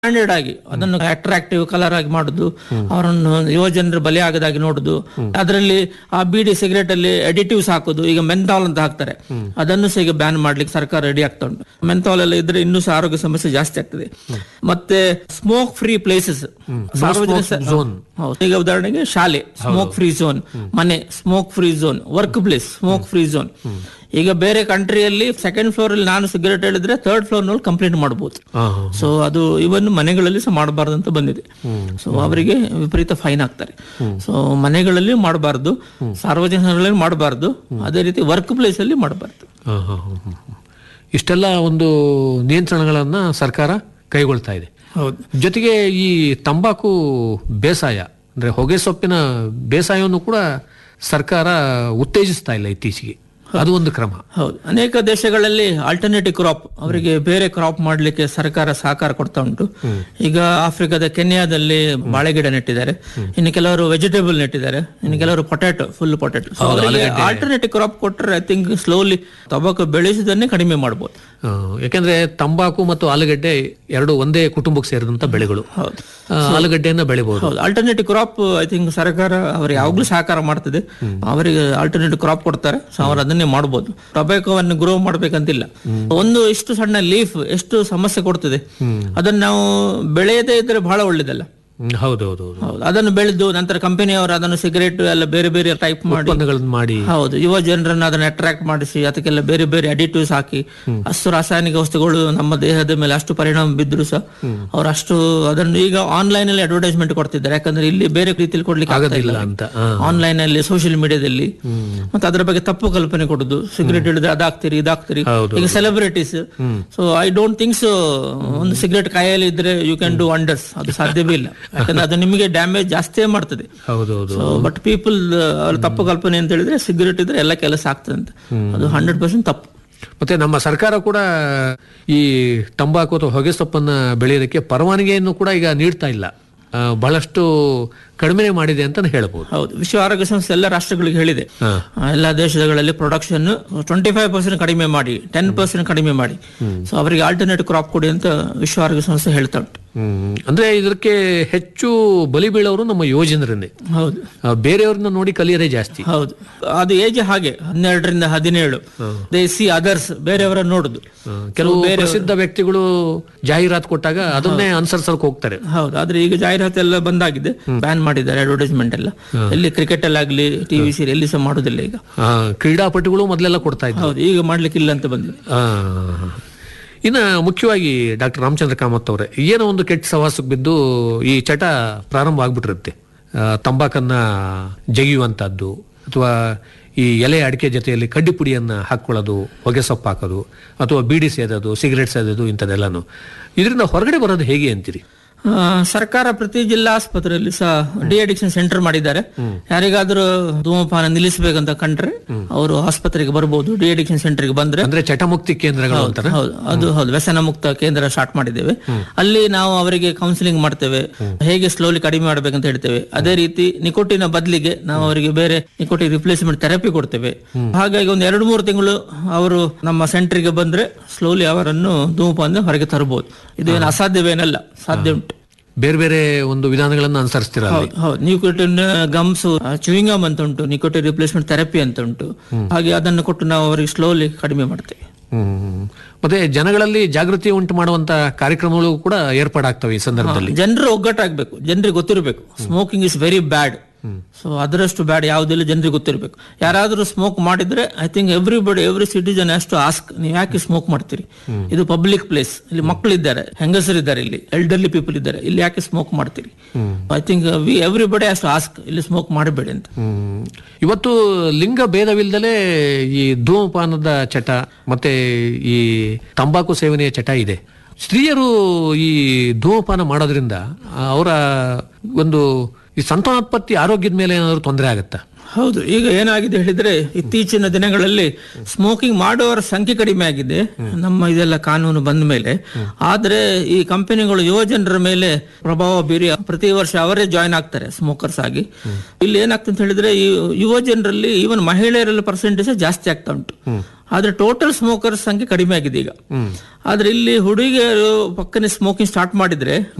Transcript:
Standard ಆಗಿ ಅದನ್ನು attractive colour ಆಗಿ ಮಾಡುದು ಅವರನ್ನು ಯುವ ಜನರು ಬಲಿ ಆಗದಾಗಿ ನೋಡುದು ಅದರಲ್ಲಿ ಆ ಬೀಡಿ ಸಿಗರೇಟ್ ಅಲ್ಲಿ ಅಡಿಟಿವ್ಸ್ ಹಾಕುದು ಈಗ ಮೆಂಥಾಲ್ ಅಂತ ಹಾಕ್ತಾರೆ ಅದನ್ನು ಸಹ ಈಗ ಬ್ಯಾನ್ ಮಾಡ್ಲಿಕ್ಕೆ ಸರ್ಕಾರ ರೆಡಿ ಆಗ್ತಾ ಉಂಟು ಮೆಂಥಾಲ್ ಎಲ್ಲ ಇದ್ರೆ ಇನ್ನೂ ಸಹ ಆರೋಗ್ಯ ಸಮಸ್ಯೆ ಜಾಸ್ತಿ ಆಗ್ತದೆ ಮತ್ತೆ ಸ್ಮೋಕ್ ಫ್ರೀ ಪ್ಲೇಸಸ್ ಸಾರ್ವಜನಿಕ ಸ- ಹೌದು. ಈಗ ಉದಾಹರಣೆಗೆ ಶಾಲೆ ಸ್ಮೋಕ್ ಫ್ರೀ ಝೋನ್ ಮನೆ smoke free zone work place smoke free zone ಈಗ ಬೇರೆ ಕಂಟ್ರಿಯಲ್ಲಿ ಸೆಕೆಂಡ್ ಫ್ಲೋರ್ ಅಲ್ಲಿ ನಾನು ಸಿಗರೇಟ್ ಹೇಳಿದ್ರೆ ಥರ್ಡ್ ಫ್ಲೋರ್ ನಲ್ಲಿ ಕಂಪ್ಲೇಂಟ್ ಮಾಡಬಹುದು ಹಾ, ಹಾ. ಸೊ ಅದು ಇವನ್ ಮನೆಗಳಲ್ಲಿ ಸಹ ಮಾಡಬಾರ್ದು ಅಂತ ಬಂದಿದೆ ಸೊ ಅವರಿಗೆ ವಿಪರೀತ ಫೈನ್ ಹಾಕ್ತಾರೆ ಸೊ ಮನೆಗಳಲ್ಲಿ ಮಾಡಬಾರ್ದು ಸಾರ್ವಜನಿಕರಲ್ಲಿ ಮಾಡಬಾರ್ದು ಅದೇ ರೀತಿ ವರ್ಕ್ ಪ್ಲೇಸ್ ಅಲ್ಲಿ ಮಾಡಬಾರ್ದು ಹಾ, ಹಾ, ಹಾ, ಹಾ, ಹಾ. ಇಷ್ಟೆಲ್ಲ ಒಂದು ನಿಯಂತ್ರಣಗಳನ್ನ ಸರ್ಕಾರ ಕೈಗೊಳ್ತಾ ಇದೆ ಹೌದು ಜೊತೆಗೆ ಈ ತಂಬಾಕು ಬೇಸಾಯ ಅಂದ್ರೆ ಹೊಗೆ ಸೊಪ್ಪಿನ ಬೇಸಾಯವನ್ನು ಕೂಡ ಸರ್ಕಾರ ಉತ್ತೇಜಿಸ್ತಾ ಇಲ್ಲ ಇತ್ತೀಚೆಗೆ ಅದು ಒಂದು ಕ್ರಮ ಹೌದು ಅನೇಕ ದೇಶಗಳಲ್ಲಿ ಆಲ್ಟರ್ನೇಟಿವ್ ಕ್ರಾಪ್ ಅವರಿಗೆ ಬೇರೆ ಕ್ರಾಪ್ ಮಾಡ್ಲಿಕ್ಕೆ ಸರ್ಕಾರ ಸಹಕಾರ ಕೊಡ್ತಾ ಉಂಟು ಈಗ ಆಫ್ರಿಕಾದ ಕೆನ್ಯಾದಲ್ಲಿ ಬಾಳೆ ಗಿಡ ನೆಟ್ಟಿದ್ದಾರೆ ಇನ್ನು ಕೆಲವರು ವೆಜಿಟೇಬಲ್ ನೆಟ್ಟಿದ್ದಾರೆ ಇನ್ನು ಕೆಲವರು potato full potato alternative crop ಕೊಟ್ಟರೆ ಐ ಥಿಂಕ್ ಸ್ಲೋಲಿ ಟೊಬಾಕೊ ಬೆಳೆಸುವುದನ್ನೇ ಕಡಿಮೆ ಮಾಡಬಹುದು ಆ, ಯಾಕಂದ್ರೆ ತಂಬಾಕು ಮತ್ತು ಆಲೂಗಡ್ಡೆ ಎರಡು ಒಂದೇ ಕುಟುಂಬಕ್ಕೆ ಸೇರಿದಂತ ಬೆಳೆಗಳು ಹೌದು ಆ, ಆಲೂಗಡ್ಡೆಯನ್ನ ಬೆಳಿಬಹುದು ಹೌದು ಆಲ್ಟರ್ನೇಟಿವ್ ಕ್ರಾಪ್ ಐ ಥಿಂಕ್ ಸರ್ಕಾರ ಅವ್ರಿಗೆ ಯಾವಾಗ್ಲೂ ಸಹಕಾರ ಮಾಡ್ತದೆ ಅವರಿಗೆ ಆಲ್ಟರ್ನೇಟಿವ್ ಕ್ರಾಪ್ ಕೊಡ್ತಾರೆ ಸೊ ಅವ್ರು ಅದನ್ನೇ ಮಾಡಬಹುದು ಟೊಬ್ಯಾಕೋವನ್ನು ಗ್ರೋ ಮಾಡ್ಬೇಕಂತಿಲ್ಲ ಒಂದು ಇಷ್ಟು ಸಣ್ಣ ಲೀಫ್ ಎಷ್ಟು ಸಮಸ್ಯೆ ಕೊಡ್ತದೆ ಅದನ್ನ ನಾವು ಬೆಳೆಯದೇ ಇದ್ರೆ ಬಹಳ ಒಳ್ಳೇದಲ್ಲ ಹೌದು ಹೌದು ಹೌದು ಹೌದು ಅದನ್ನು ಬೆಳೆದು ನಂತರ ಕಂಪನಿಯವರು ಅದನ್ನು ಸಿಗರೇಟ್ ಎಲ್ಲ ಬೇರೆ ಬೇರೆ ಟೈಪ್ ಮಾಡಿ ಉತ್ಪನ್ನಗಳನ್ನ ಮಾಡಿ ಹೌದು ಯುವ ಜನರನ್ನ ಅದನ್ನ ಅಟ್ರಾಕ್ಟ್ ಮಾಡಿಸಿ ಅದಕ್ಕೆಲ್ಲ ಬೇರೆ ಬೇರೆ ಅಡಿಟಿವ್ಸ್ ಹಾಕಿ ಅಷ್ಟು ರಾಸಾಯನಿಕ ವಸ್ತುಗಳು ನಮ್ಮ ದೇಹದ ಮೇಲೆ ಅಷ್ಟು ಪರಿಣಾಮ ಬಿದ್ರು ಸಹ ಅವ್ರು ಅಷ್ಟು ಅದನ್ನು ಈಗ ಆನ್ಲೈನ್ ಅಲ್ಲಿ ಅಡ್ವರ್ಟೈಸ್ಮೆಂಟ್ ಕೊಡ್ತಿದ್ದಾರೆ ಯಾಕಂದ್ರೆ ಇಲ್ಲಿ ಬೇರೆ ರೀತಿಯಲ್ಲಿ ಕೊಡ್ಲಿಕ್ಕೆ ಆಗ್ತಾ ಆಗೋದಿಲ್ಲ ಇಲ್ಲ ಅಂತ ಆ. ಆನ್ಲೈನ್ ಅಲ್ಲಿ ಸೋಷಿಯಲ್ ಮೀಡಿಯಾದಲ್ಲಿ ಮತ್ತೆ ಅದರ ಬಗ್ಗೆ ತಪ್ಪು ಕಲ್ಪನೆ ಕೊಡುದು ಸಿಗರೇಟ್ ಹಿಡಿದ್ರೆ ಅದಾಗ್ತೀರಿ ಇದಾಗ್ತೀರಿ ಹೌದು. ಈಗ celebrities so I don't think so ಒಂದು ಸಿಗರೇಟ್ ಕೈಯಲ್ಲಿ ಇದ್ರೆ ಯು ಕ್ಯಾನ್ ಡೂ ವಂಡರ್ಸ್ ಅದು ಸಾಧ್ಯವೇ ಇಲ್ಲ ಯಾಕಂದ್ರೆ ಅದು ನಿಮಗೆ ಡ್ಯಾಮೇಜ್ ಜಾಸ್ತಿಯೇ ಮಾಡ್ತದೆ ಹೌದು ಹೌದು ಸೊ ಬಟ್ ಪೀಪಲ್ ಅವ್ರ ತಪ್ಪು ಕಲ್ಪನೆ ಅಂತ ಹೇಳಿದ್ರೆ ಸಿಗರೇಟ್ ಇದ್ರೆ ಎಲ್ಲ ಕೆಲಸ ಆಗ್ತದೆ ಅಂತ ಅದು ಹಂಡ್ರೆಡ್ ಪರ್ಸೆಂಟ್ ತಪ್ಪು ಮತ್ತೆ ನಮ್ಮ ಸರ್ಕಾರ ಕೂಡ ಈ ತಂಬಾಕು ಅಥವಾ ಹೊಗೆ ಸೊಪ್ಪನ್ನ ಬೆಳೆಯೋದಕ್ಕೆ ಪರವಾನಗಿಯನ್ನು ಕೂಡ ಈಗ ನೀಡ್ತಾ ಇಲ್ಲ ಆ, ಬಹಳಷ್ಟು ಕಡಿಮೆ ಮಾಡಿದೆ ಅಂತ ಹೇಳ್ಬೋದು ಹೌದು ವಿಶ್ವ ಆರೋಗ್ಯ ಸಂಸ್ಥೆ ಎಲ್ಲ ರಾಷ್ಟ್ರಗಳಿಗೆ ಹೇಳಿದೆ ಹಾ. ಆ, ಎಲ್ಲ ದೇಶಗಳಲ್ಲಿ ಪ್ರೊಡಕ್ಷನ್ ಟ್ವೆಂಟಿ ಫೈವ್ ಪರ್ಸೆಂಟ್ ಕಡಿಮೆ ಮಾಡಿ ಟೆನ್ ಪರ್ಸೆಂಟ್ ಕಡಿಮೆ ಮಾಡಿ ಸೊ ಅವರಿಗೆ ಆಲ್ಟರ್ನೇಟಿವ್ ಕ್ರಾಪ್ ಕೊಡಿ ಅಂತ ವಿಶ್ವ ಆರೋಗ್ಯ ಸಂಸ್ಥೆ ಹೇಳ್ತಾ ಉಂಟು ಹ್ಮ್. ಅಂದ್ರೆ ಇದಕ್ಕೆ ಹೆಚ್ಚು ಬಲಿ ಬೀಳೋರು ನಮ್ಮ ಯುವಜನರನ್ನೇ ಹೌದು ಆ, ಬೇರೆಯವ್ರನ್ನ ನೋಡಿ ಕಲಿಯೋದೇ ಜಾಸ್ತಿ ಹೌದು ಅದು ಏಜ್ ಹಾಗೆ ಹನ್ನೆರಡರಿಂದ ಹದಿನೇಳು ದೇ ಸಿ ಅದರ್ಸ್ ಬೇರೆಯವರ ನೋಡುದು ಆ, ಕೆಲವು ಪ್ರಸಿದ್ಧ ವ್ಯಕ್ತಿಗಳು ಜಾಹೀರಾತು ಕೊಟ್ಟಾಗ ಅದನ್ನೇ ಅನುಸರಿಸಕ್ಕೆ ಹೋಗ್ತಾರೆ ಹೌದು ಆದ್ರೆ ಈಗ ಜಾಹೀರಾತು ಎಲ್ಲ ಬಂದಾಗಿದೆ ಬ್ಯಾನ್ ಮಾಡಿದ್ದಾರೆ ಅಡ್ವರ್ಟೈಸ್ಮೆಂಟ್ ಎಲ್ಲ ಎಲ್ಲಿ ಕ್ರಿಕೆಟ್ ಅಲ್ಲಾಗ್ಲಿ ಟಿವಿ ಸೀರಿಯಲ್ ಎಲ್ಲಿ ಸಹ ಮಾಡುದಿಲ್ಲ ಈಗ ಆ, ಕ್ರೀಡಾಪಟುಗಳು ಮೊದಲೆಲ್ಲ ಕೊಡ್ತಾ ಇದ್ರು ಹೌದು ಈಗ ಮಾಡ್ಲಿಕ್ಕೆ ಇಲ್ಲ ಅಂತ ಬಂದಿದೆ ಆ, ಇನ್ನ ಮುಖ್ಯವಾಗಿ ಡಾಕ್ಟರ್ ರಾಮಚಂದ್ರ ಕಾಮತ್ ಅವರೇ ಏನೋ ಒಂದು ಕೆಟ್ಟ ಸವಾಸಕ್ಕೆ ಬಿದ್ದು ಈ ಚಟ ಪ್ರಾರಂಭ ಆಗ್ಬಿಟ್ಟಿರುತ್ತೆ ಆ, ತಂಬಾಕನ್ನ ಜಗಿಯುವಂತದ್ದು ಅಥವಾ ಈ ಎಲೆ ಅಡಿಕೆ ಜೊತೆಯಲ್ಲಿ ಕಡ್ಡಿ ಪುಡಿಯನ್ನ ಹಾಕೊಳ್ಳೋದು ಹೊಗೆ ಸೊಪ್ಪು ಹಾಕೋದು ಅಥವಾ ಬೀಡಿ ಸೇದೋದು ಸಿಗರೇಟ್ ಸೇದೋದು ಇಂಥದ್ದೆಲ್ಲಾನು ಇದರಿಂದ ಹೊರಗಡೆ ಬರೋದು ಹೇಗೆ ಅಂತೀರಿ ಆ, ಸರ್ಕಾರ ಪ್ರತಿ ಜಿಲ್ಲಾ ಆಸ್ಪತ್ರೆಯಲ್ಲಿ ಸಹ ಡಿ ಅಡಿಕ್ಷನ್ ಸೆಂಟರ್ ಮಾಡಿದ್ದಾರೆ ಯಾರಿಗಾದ್ರೂ ಧೂಮಪಾನ ನಿಲ್ಲಿಸಬೇಕಂತ ಕಂಡ್ರೆ ಅವರು ಆಸ್ಪತ್ರೆಗೆ ಬರ್ಬೋದು ಡಿ ಅಡಿಕ್ಷನ್ ಸೆಂಟರ್ಗೆ ಬಂದ್ರೆ ಅಂದ್ರೆ ಚಟಮುಕ್ತಿ ಕೇಂದ್ರಗಳು ಅಂತಾನೆ ಹೌದು ಅದು ಹೌದು ವ್ಯಸನ ಮುಕ್ತ ಕೇಂದ್ರ ಸ್ಟಾರ್ಟ್ ಮಾಡಿದ್ದೇವೆ ಅಲ್ಲಿ ನಾವು ಅವರಿಗೆ ಕೌನ್ಸಿಲಿಂಗ್ ಮಾಡ್ತೇವೆ ಹೇಗೆ ಸ್ಲೋಲಿ ಕಡಿಮೆ ಮಾಡ್ಬೇಕಂತ ಹೇಳ್ತೇವೆ ಅದೇ ರೀತಿ ನಿಕೋಟಿನ ಬದಲಿಗೆ ನಾವು ಅವರಿಗೆ ಬೇರೆ ನಿಕೋಟಿನ್ ರಿಪ್ಲೇಸ್ಮೆಂಟ್ ಥೆರಪಿ ಕೊಡ್ತೇವೆ ಹಾಗಾಗಿ ಒಂದು ಎರಡು ಮೂರು ತಿಂಗಳು ಅವರು ನಮ್ಮ ಸೆಂಟರ್ಗೆ ಬಂದ್ರೆ ಸ್ಲೋಲಿ ಅವರನ್ನು ಧೂಮಪಾನ ಹೊರಗೆ ತರಬಹುದು ಇದು ಏನು ಅಸಾಧ್ಯವೇನಲ್ಲ ಸಾಧ್ಯ ಉಂಟು ಬೇರೆ ಬೇರೆ ಒಂದು ವಿಧಾನಗಳನ್ನ ಅನುಸರಿಸ್ತೀರ ಅಲ್ಲಿ ಹೌದು ಹೌದು ನಿಕೋಟಿನ್ ಗಮ್ಸ್ ಚೂಯಿಂಗಮ್ ಅಂತ ಉಂಟು ನಿಕೋಟಿನ್ ರಿಪ್ಲೇಸ್ಮೆಂಟ್ ಥೆರಪಿ ಅಂತ ಉಂಟು ಹಾಗೆ ಅದನ್ನು ಕೊಟ್ಟು ನಾವು ಅವರಿಗೆ ಸ್ಲೋಲಿ ಕಡಿಮೆ ಮಾಡ್ತೇವೆ ಹ್ಮ್. ಮತ್ತೆ ಜನಗಳಲ್ಲಿ ಜಾಗೃತಿ ಉಂಟು ಮಾಡುವಂತ ಕಾರ್ಯಕ್ರಮಗಳು ಕೂಡ ಏರ್ಪಾಡಾಗ್ತವೆ ಈ ಸಂದರ್ಭದಲ್ಲಿ ಜನರು ಒಗ್ಗಟ್ಟಾಗಬೇಕು ಜನರಿಗೆ ಗೊತ್ತಿರಬೇಕು smoking is very bad so ಅದರಷ್ಟು ಬ್ಯಾಡ್ ಯಾವುದಿಲ್ಲ ಜನರಿಗೆ ಗೊತ್ತಿರಬೇಕು ಯಾರಾದ್ರೂ ಸ್ಮೋಕ್ ಮಾಡಿದ್ರೆ I think everybody every citizen ಅಷ್ಟು ಆಸ್ಕ್ ನೀವು ಯಾಕೆ ಸ್ಮೋಕ್ ಮಾಡ್ತೀರಿ ಇದು ಪಬ್ಲಿಕ್ ಪ್ಲೇಸ್ ಇಲ್ಲಿ ಮಕ್ಕಳಿದ್ದಾರೆ ಹೆಂಗಸರಿದ್ದಾರೆ ಇಲ್ಲಿ ಎಲ್ಡರ್ಲಿ ಪೀಪಲ್ ಇದ್ದಾರೆ ಇಲ್ಲಿ ಯಾಕೆ ಸ್ಮೋಕ್ ಮಾಡ್ತೀರಿ ಐ ಥಿಂಕ್ ವಿ ಎವ್ರಿಬಡಿ ಅಷ್ಟು ಆಸ್ಕ್ ಇಲ್ಲಿ ಸ್ಮೋಕ್ ಮಾಡಬೇಡಿ ಅಂತ ಹ್ಮ್. ಇವತ್ತು ಲಿಂಗ ಭೇದವಿಲ್ಲದಲೇ ಈ ಧೂಮಪಾನದ ಚಟ ಮತ್ತೆ ಈ ತಂಬಾಕು ಸೇವನೆಯ ಚಟ ಇದೆ ಸ್ತ್ರೀಯರು ಈ ಧೂಮಪಾನ ಮಾಡೋದ್ರಿಂದ ಆ, ಅವರ ಒಂದು ಈ ಸಂತಾನೋತ್ಪತ್ತಿ ಆರೋಗ್ಯದ ಮೇಲೆ ಏನಾದ್ರು ತೊಂದರೆ ಆಗುತ್ತಾ ಹೌದು ಈಗ ಏನಾಗಿದೆ ಹೇಳಿದ್ರೆ ಇತ್ತೀಚಿನ ದಿನಗಳಲ್ಲಿ ಸ್ಮೋಕಿಂಗ್ ಮಾಡುವವರ ಸಂಖ್ಯೆ ಕಡಿಮೆ ಆಗಿದೆ ನಮ್ಮ ಇದೆಲ್ಲ ಕಾನೂನು ಬಂದ ಮೇಲೆ ಆದ್ರೆ ಈ ಕಂಪನಿಗಳು ಯುವ ಜನರ ಮೇಲೆ ಪ್ರಭಾವ ಬೀರಿ ಪ್ರತಿ ವರ್ಷ ಅವರೇ ಜಾಯ್ನ್ ಆಗ್ತಾರೆ ಸ್ಮೋಕರ್ಸ್ ಆಗಿ ಇಲ್ಲಿ ಏನಾಗ್ತದೆ ಅಂತ ಹೇಳಿದ್ರೆ ಈ ಯುವ ಜನರಲ್ಲಿ ಈವನ್ ಮಹಿಳೆಯರಲ್ಲಿ ಪರ್ಸೆಂಟೇಜ್ ಜಾಸ್ತಿ ಆಗ್ತಾ ಉಂಟು ಆದ್ರೆ ಟೋಟಲ್ ಸ್ಮೋಕರ್ಸ್ ಸಂಖ್ಯೆ ಕಡಿಮೆ ಆಗಿದೆ ಈಗ ಆದ್ರೆ ಇಲ್ಲಿ ಹುಡುಗಿಯರು ಪಕ್ಕನೆ ಸ್ಮೋಕಿಂಗ್ ಸ್ಟಾರ್ಟ್ ಮಾಡಿದ್ರೆ